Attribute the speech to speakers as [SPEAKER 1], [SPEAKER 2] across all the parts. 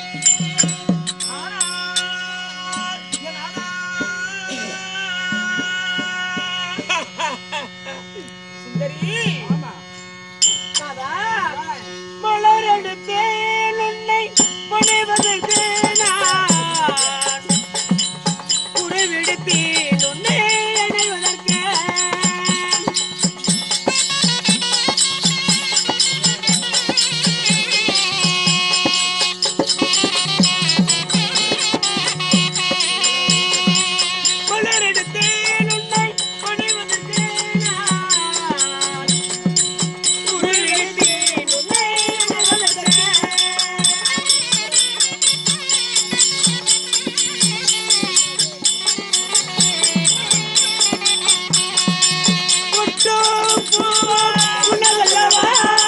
[SPEAKER 1] ஆனால் என் சுந்தரி மலர் எடுத்தேன் உன்னை பணிவதற்கு நான் உறவெடுத்தேன் உன்னை அடைவதற்கு மலர் எடுத்தேன் உன்னை பணிவதற்கு நான் உறவெடுத்தேன் உன்னை அடைவதற்கு முட்டு பூவம் உனதல்லவா?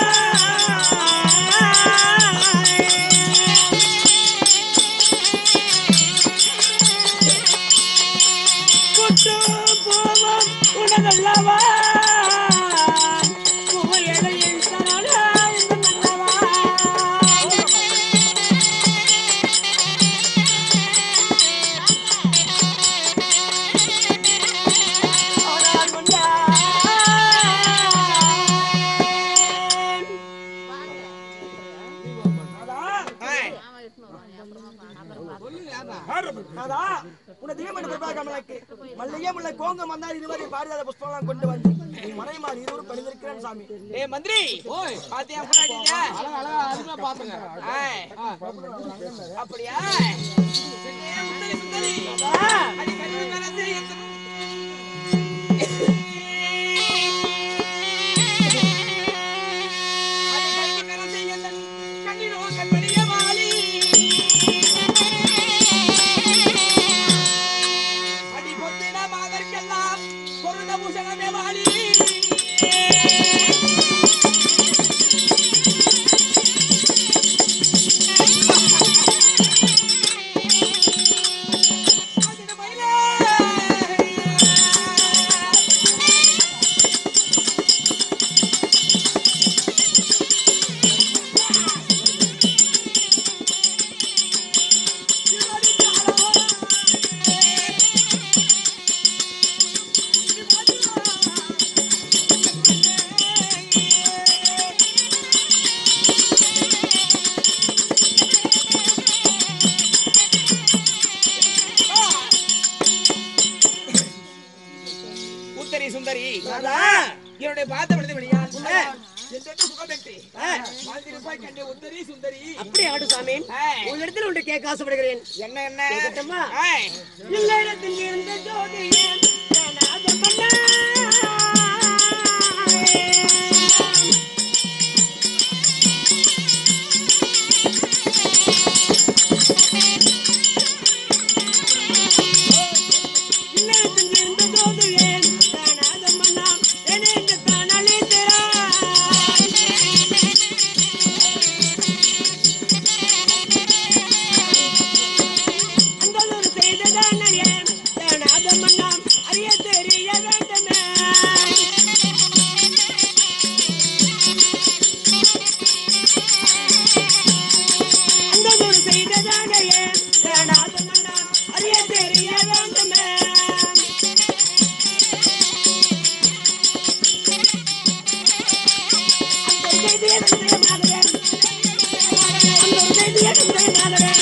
[SPEAKER 1] முட்டு பூவம் உனதல்லவா? பூவையடையில் தரலா என்று நல்லவா? ஆனால் கொண்டான்.
[SPEAKER 2] ராதா, உன்னை தீமணி பிரபாகமலுக்கு மல்லிகை முல்லை கோங்க மந்தார் இருவரை பாரிஜாத புஷ்பம்லாம் கொண்டு வந்து நீ மறைமாறு இருவரும் பணிந்திருக்கிறேன் சாமி
[SPEAKER 1] ஏய் மந்திரி பாத்தியா முன்னாடிங்க ஏய், அப்படியா ஏய், முந்தரி, முந்தரி. அடி கண்ணு கலந்து எந்த- அடி கண்ணு கலந்து எந்த கண்ணினோ கண்மணிய வாலி. அடி பொத்தின மாதர்க்கெல்லாம் பொருந்த பூஷணமே வாலி அதின மயிலே. உத்தரி சுந்தரி என்னுடைய பார்த்த விழுந்து வெளியான் எந்தெந்த சுகம் பெற்று வாழ்ந்திருப்பாய் கண்டே உத்தரி சுந்தரி
[SPEAKER 2] அப்படி ஆடு சாமி
[SPEAKER 1] ஏய்,
[SPEAKER 2] உங்களிடத்தில் ஒன்று கேட்க ஆசைப்படுகிறேன்
[SPEAKER 1] என்ன என்ன
[SPEAKER 2] கேட்கட்டுமா?
[SPEAKER 1] ஏய்,
[SPEAKER 2] இல்லையிடத்தில் இருந்த ஜோதியே காணாத மன்னா. இல்லையிடத்தில் இருந்த ஜோதியே காணாத மன்னா. எனக்கு தான் அளித்திராய். அந்தலூர் செய்ததானே தேனாத மன்னாம் அறிய தெரிய வேண்டுமே அந்தலூர் செய்ததானே தேனாத மன்னாம் அறிய தெரிய வேண்டுமே அந்த செய்தியை நிச்சயமாகவே அந்த செய்தியை நிச்சயமாகவே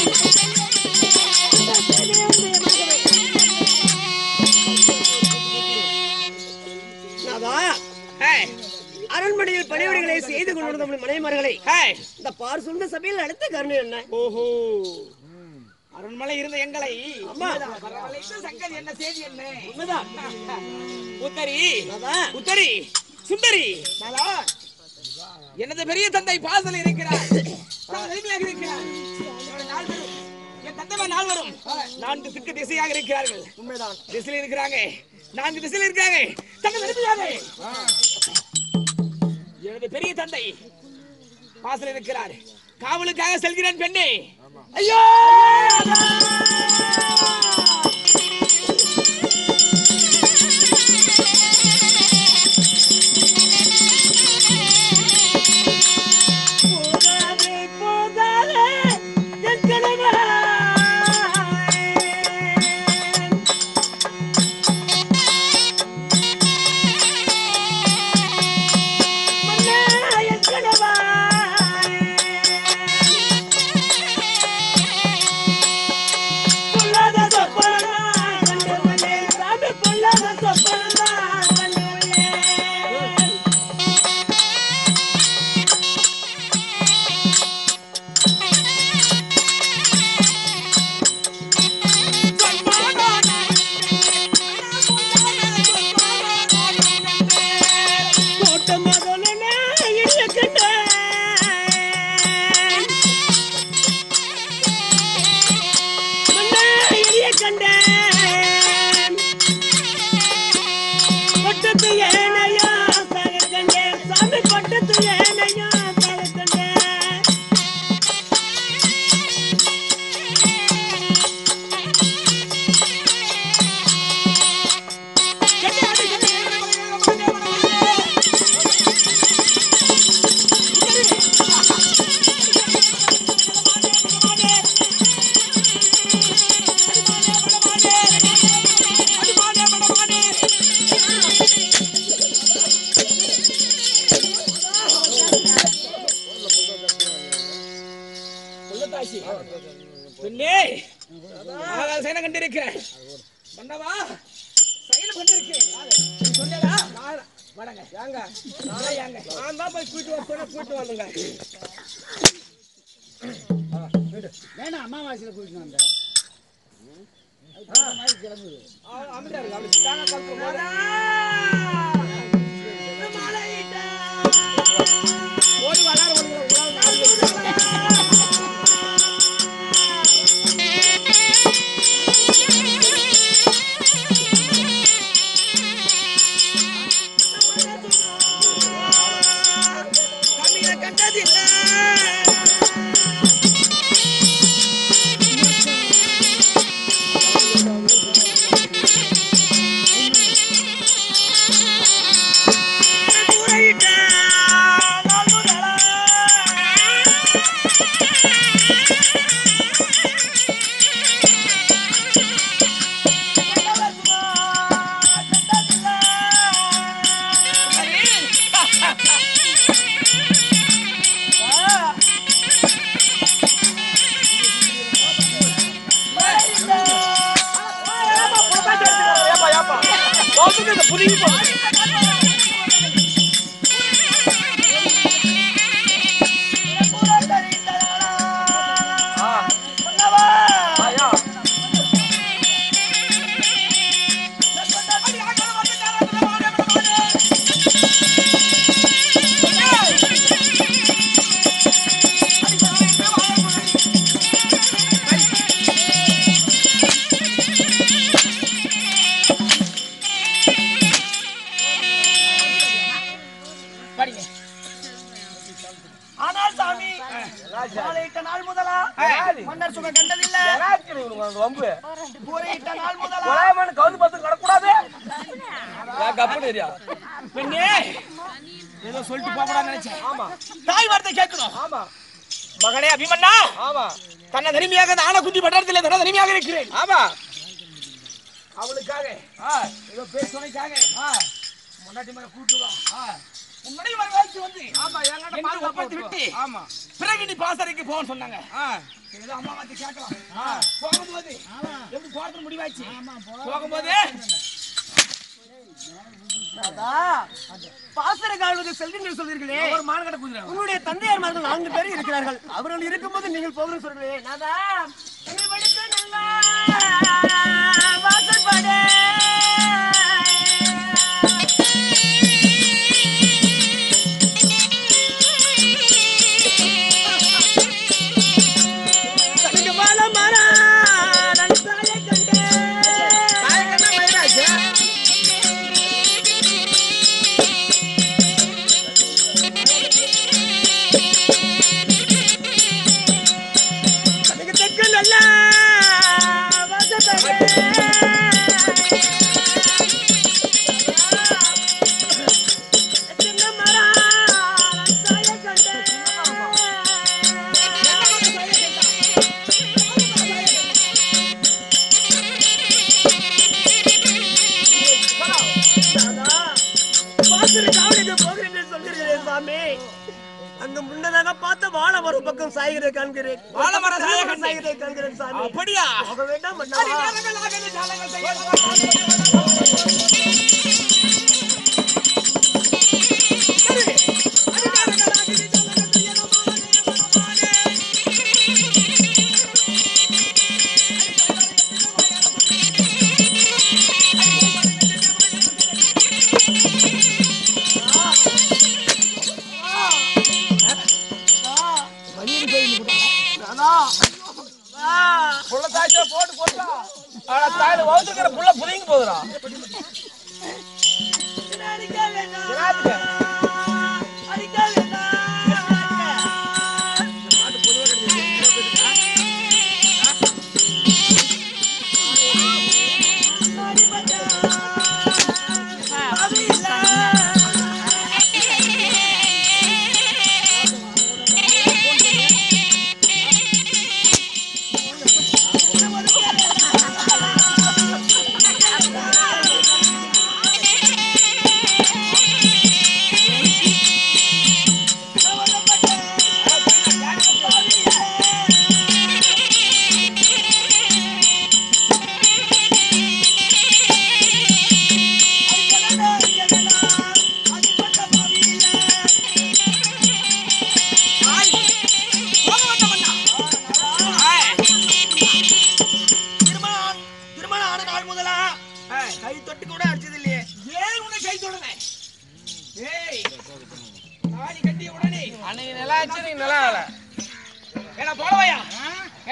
[SPEAKER 1] ஏய்,
[SPEAKER 2] அரண்மனையில் பணிவிடைகளை செய்து கொண்டிருந்த நம்முடைய மனைமர்களை
[SPEAKER 1] ஏய்,
[SPEAKER 2] இந்த பார் சொந்த சபையில் அடுத்த கருணை என்ன
[SPEAKER 1] ஓஹோ அரண்மனை இருந்த எங்களை
[SPEAKER 2] அம்மா.
[SPEAKER 1] வரவழைத்த சங்கதி என்ன செய்தி என்ன
[SPEAKER 2] உண்மைதான்.
[SPEAKER 1] உத்தரி
[SPEAKER 2] ராதா,
[SPEAKER 1] உத்தரி சுந்தரி நாளா எனது பெரிய தந்தை பாசல் இருக்கிறார் நான் எளிமையாக இருக்கிறார் என்னோட நாள் வரும். என் தந்தை நாள் வரும் நான்கு திக்கு திசையாக இருக்கிறார்கள்
[SPEAKER 2] உண்மைதான்
[SPEAKER 1] திசையில் இருக்கிறாங்க நான்கு திசையில் இருக்கிறாங்க தங்கள் எளிமையாக எனது பெரிய தந்தை வாசல் இருக்கிறார் காவலுக்காக செல்கிறேன் பெண்ணே ஐயோ
[SPEAKER 2] போதாதே, போதாதே, என் கணவன்
[SPEAKER 1] கொடுத்தாச்சு பெண்ணே ஆகாத சயனம் கண்டிருக்கிறேன் மன்னவா சயனம் கண்டிருக்கிறேன் நீ சொன்னதா வடங்க ஏங்க நான் ஏங்க நான் தான் போய் கூட்டு வர சொன்ன கூட்டு வந்துங்க
[SPEAKER 3] வேணாம் அமாவாசையில கூட்டிட்டு வந்த
[SPEAKER 1] அமைதியா இருக்கு அப்படி தானா கல்பம் ஓடி வளார ஓடி படிங்க
[SPEAKER 2] ஆனால் சாமி மாலையிட்ட நாள் முதலா மன்னர் சுகம் கண்டதில்லை கூரையிட்ட நாள் முதலா
[SPEAKER 1] பெண்ணே ஏதோ சொல்லிட்டு போக கூடாதுன்னு நினைச்சேன் ஆமா தாய் வார்த்தை கேட்கணும் ஆமா மகனே அபிமன்னா ஆமா தன்னை தனிமையாக அந்த ஆன குட்டி பட்டணத்தில் தன்னை தனிமையாக இருக்கிறேன் ஆமா அவளுக்காக ஏதோ பேர் துணைக்காக முன்னாடி மேல கூட்டு வா முன்னாடி வர வச்சு வந்து ஆமா என்கிட்ட ஒப்படைத்து விட்டு ஆமா பிறகு நீ பாசறைக்கு போன்னு சொன்னாங்க ஏதோ அம்மா வந்து கேட்கலாம் போகும்போது எப்படி போறது முடிவாச்சு போகும்போது
[SPEAKER 2] பாசர கால்வது செல்வீர்கள் சொல்வீர்களே
[SPEAKER 1] ஒரு மானகட்ட குதிரை
[SPEAKER 2] உன்னுடைய தந்தையார் நான்கு பேர் இருக்கிறார்கள் அவர்கள் இருக்கும்போது நீங்கள் போகிறது சொல்றீங்களே நாதா என்னை வடுக்க நல்லா வாசற்படு. கடுகு வாழ மரம், நன் சாயை கண்டேன். கடுகு தெற்கு நல்லா வாசற்படு. சின்ன மரம், நன் சாயை கண்டேன். பாத்திர காவலுக்கு போகிறேன் என்று சொல்கிறேன் சாமி அங்க முன்னதாக பார்த்த வாழ மரம் பக்கம் சாய்கிறதை காண்கிறேன்
[SPEAKER 1] வாழை மரம் சாய கண்டேன்.
[SPEAKER 2] சாய்கிறதை காண்கிறேன் சாமி
[SPEAKER 1] அப்படியா
[SPEAKER 2] போக வேண்டாம் மன்னவா.
[SPEAKER 1] புள்ள தாய்ச்சா போட்டு போட்டா ஆனா தாயில வவுத்துக்கிற புள்ள புதிங்க போகுதுடா
[SPEAKER 2] அடிக்க வேண்டாம்.
[SPEAKER 1] என்னத்துக்கு?
[SPEAKER 2] அடிக்க வேண்டாம்.
[SPEAKER 4] Thank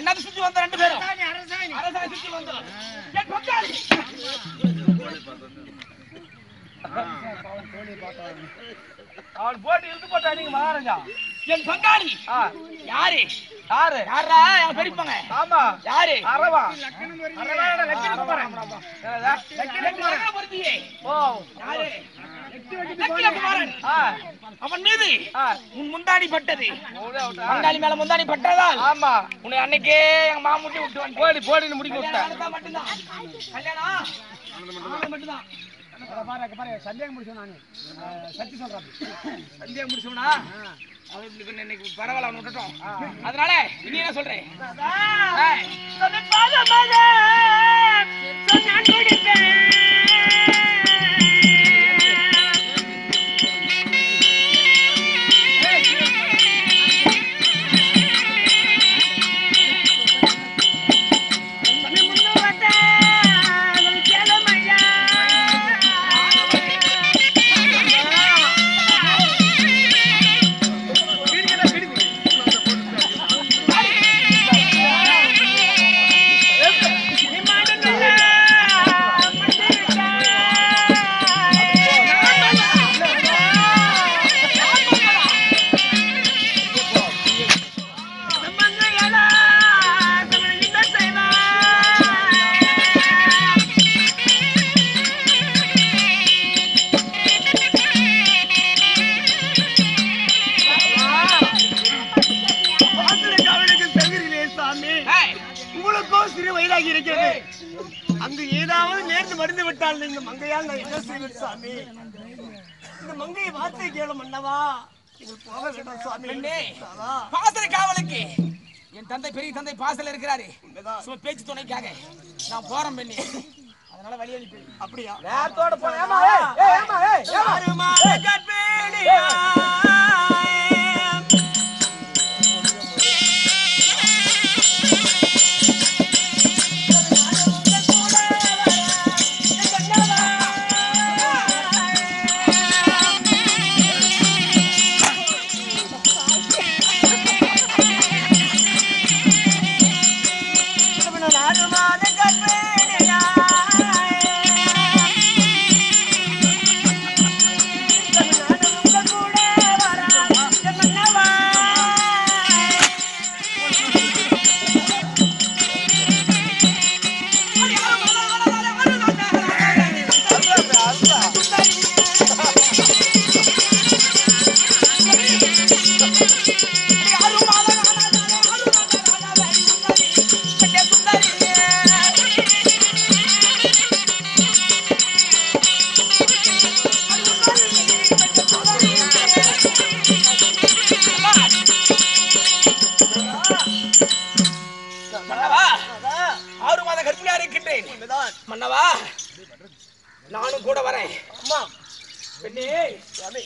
[SPEAKER 1] என்னது சுத்தி வந்த ரெண்டு பேரும்
[SPEAKER 3] அரசாணி
[SPEAKER 1] அரசாணி சுத்தி வந்தோம் என் பங்காளி அவன் போட்டு இழுத்து போட்டா நீங்க மகாராஜா என் பங்காளி யாரு யாரு யாரா என் பெரியப்பங்க ஆமா யாரு அரவா அரவா லட்சுமிகுமாரன் லட்சுமிகுமாரன் ஓ யாரு லட்சுமிகுமாரன் அவன் மீது உன் முந்தாடி பட்டது பங்காளி மேல முந்தாடி பட்டதால் ஆமா உன்னை அன்னைக்கே எங்க மாமுட்டி விட்டு வந்து போடி போடின்னு முடிக்க விட்டேன் மட்டும்தான் கல்யாணம் ஆனது மட்டும்தான்
[SPEAKER 3] பாரு பாரு சந்தேகம் முடிச்சோம் நானு அஹ், சத்தி சொல்றேன்
[SPEAKER 1] சந்தியா முடிச்சோம்னா அவன் இப்படி பண்ண இன்னைக்கு பரவாயில்ல அவனை விட்டுட்டோம் அதனால இனி என்ன சொல்றேன் ஏய், ஏய்,
[SPEAKER 2] உங்களுக்கோ சிறு வயதாகி இருக்கிறது அங்கு ஏதாவது நேர்ந்து மருந்து விட்டால் இந்த மங்கையால் நான் என்ன செய்வது சாமி இந்த மங்கையை வார்த்தை கேளு மன்னவா இது போக வேண்டாம் சாமி
[SPEAKER 1] பெண்ணே,
[SPEAKER 2] தாதா,
[SPEAKER 1] பாசறை காவலுக்கு என் தந்தை பெரிய தந்தை பாசல இருக்கிறாரு
[SPEAKER 2] உண்மைதான்.
[SPEAKER 1] சும்மா பேச்சு துணைக்காக நான் போறேன் பெண்ணே அதனால வழி அனுப்பி
[SPEAKER 2] அப்படியா
[SPEAKER 1] நேரத்தோட போனேன் ஏமா ஏய் ஏய், ஏமா ஏய் ஏமா
[SPEAKER 2] ஆறு மாத கர்ப்பிணியா ஆறு மாத கர்ப்பிணியா
[SPEAKER 1] மன்னவா ஆறு மாத கர்ப்பிணியா இருக்கின்றேன் மன்னவா நானும் கூட வரேன்
[SPEAKER 2] அம்மா
[SPEAKER 1] பெண்ணே
[SPEAKER 2] சுவாமி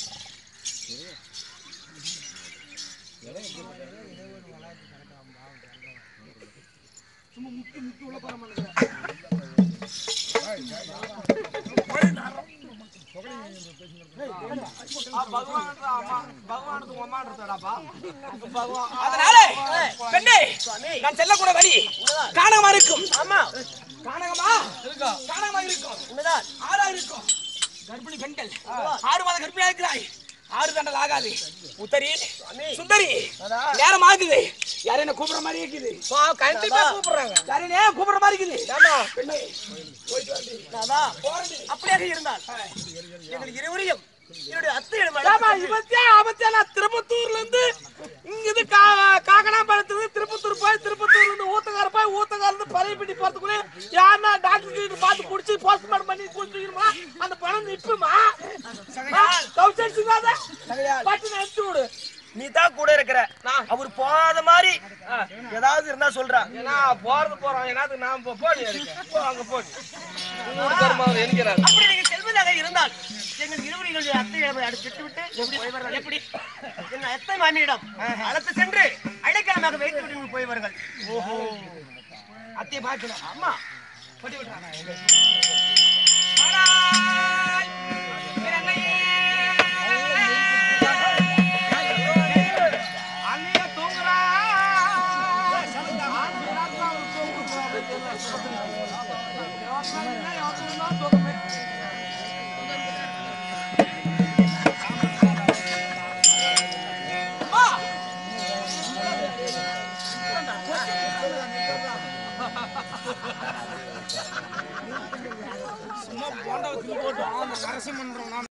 [SPEAKER 1] அதனால பெண்ணே நான் செல்லக்கூட வழி காணகமா இருக்கும்
[SPEAKER 2] ஆமா
[SPEAKER 1] காணகமா காணகமா இருக்கும்
[SPEAKER 2] உண்மைதான்
[SPEAKER 1] ஆறா இருக்கும் கர்ப்பிணி பெண்கள் ஆறு மாத கர்ப்பிணியா இருக்கிறாய் ஆறு தண்டல் ஆகாது உத்தரி சுந்தரி நேரம் ஆகுது யாரும் என்ன கூப்பிடுற மாதிரி இருக்குது
[SPEAKER 2] கண்டிப்பா கூப்பிடுறாங்க
[SPEAKER 1] யாரும் கூப்பிடுற மாதிரி இருக்குது பெண்ணே போயிட்டு வந்து
[SPEAKER 2] தாதா
[SPEAKER 1] போறேன்
[SPEAKER 2] அப்படியாக இருந்தால் எங்கள் இருவரையும் என்னுடைய அத்தையிடம்
[SPEAKER 1] ஆமா
[SPEAKER 2] அழைத்து
[SPEAKER 1] இவத்தே ஆபத்தே நான் திருப்பத்தூர்ல இருந்து இங்க இருந்து காக்கனாம்பாளையத்துல இருந்து திருப்பத்தூர் போய் திருப்பத்தூர் இருந்து ஊத்தக்கார போய் ஊத்தக்கார இருந்து பழையப்பட்டி போறதுக்குள்ள யாருன்னா டாக்டர் கிட்ட பார்த்து குடிச்சு போஸ்ட்மார்ட்டம் பண்ணி குடிச்சுக்கணுமா அந்த பணம் நிற்குமா தௌசண்ட் சிங்காத பட்டு நிறுத்தி விடு
[SPEAKER 2] நீ தான் கூட இருக்கிற அவர் போகாத மாதிரி ஏதாவது இருந்தா சொல்றா
[SPEAKER 1] ஏன்னா போறது போறோம் ஏன்னா நான் போடி இருக்கேன் அங்க போடி கர்மாவை என்கிறார்
[SPEAKER 2] அப்படி நீங்க செல்வதாக இருந்தால் எங்கள் இருவர்களுடைய அத்தையிடம் அடித்து விட்டு போய் வரலாம் எப்படி எங்கள் அத்தை மாமியிடம் அழைத்து சென்று அடைக்கலமாக வைத்து விட்டு நீங்கள் போய் வருங்கள்
[SPEAKER 1] ஓஹோ அத்தையை பார்க்கணும்
[SPEAKER 2] ஆமா
[SPEAKER 1] கொட்டி விட்டுறாங்க அண்ணிய தூங்குறா சும்மா போண்டா வச்சு போட்டு நரசிம்மன்